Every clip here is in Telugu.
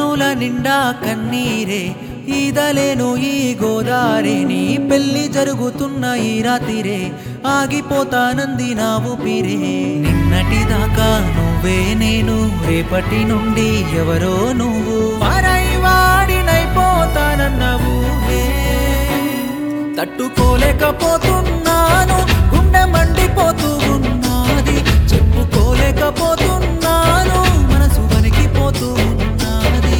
కన్నుల నిండా కన్నీరే ఈదలేను ఈ గోదారి నీ పెళ్లి జరుగుతున్న ఈ రాతిరే ఆగిపోతానంది నా ఊపిరే నిన్నటి దాకా నువ్వే నేను రేపటి నుండి ఎవరో నువ్వు వాడినైపోతానన్న ఊహే తట్టుకోలేకపోతున్నాను గుండె మండిపోతూ ఉన్నది చెప్పుకోలేకపోతున్నాను మనసు వణికిపోతూ ఉన్నది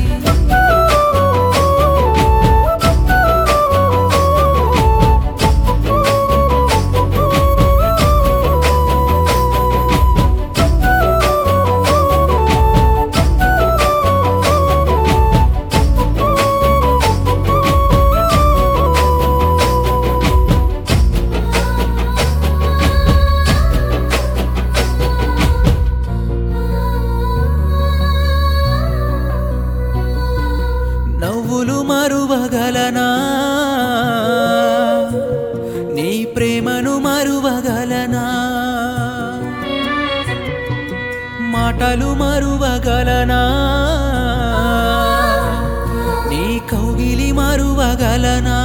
నవ్వులు మరువగలనా నీ ప్రేమను మరువగలనా మాటలు మరువగలనా నీ కౌగిలి మరువగలనా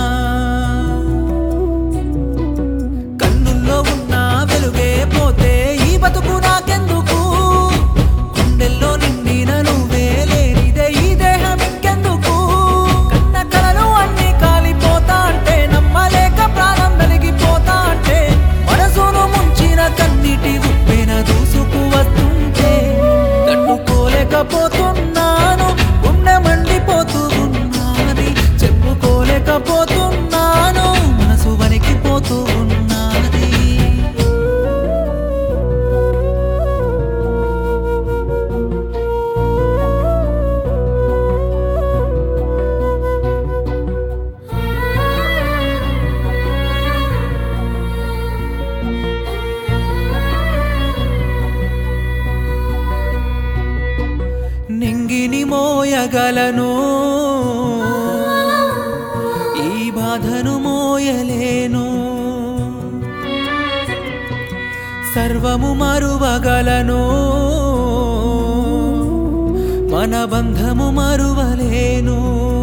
కన్నుల్లో ఉన్న వెలుగే పోతే ఈ బతుకు నాకెందుకు గుండెల్లో నిండిన నువ్వే లేనిదే ఈ దేహం ఇంకెందుకు కన్న కలలు అన్ని కాలిపోతా అంటే నమ్మలేక ప్రాణం వెలిగిపోతా అంటే మనసును ముంచిన కన్నిటి ఉప్పెన దూసుకు వస్తుంటే తట్టుకోలేకపోతున్నాను గుండె మండిపోతూ ఉన్నది చెప్పుకోలేకపోతున్నాను మనసు వణికిపోతూ ఉన్నది నింగిని మోయగలను ఈ బాధను మోయలేను సర్వము మరువగలను మన బంధము మరువలేను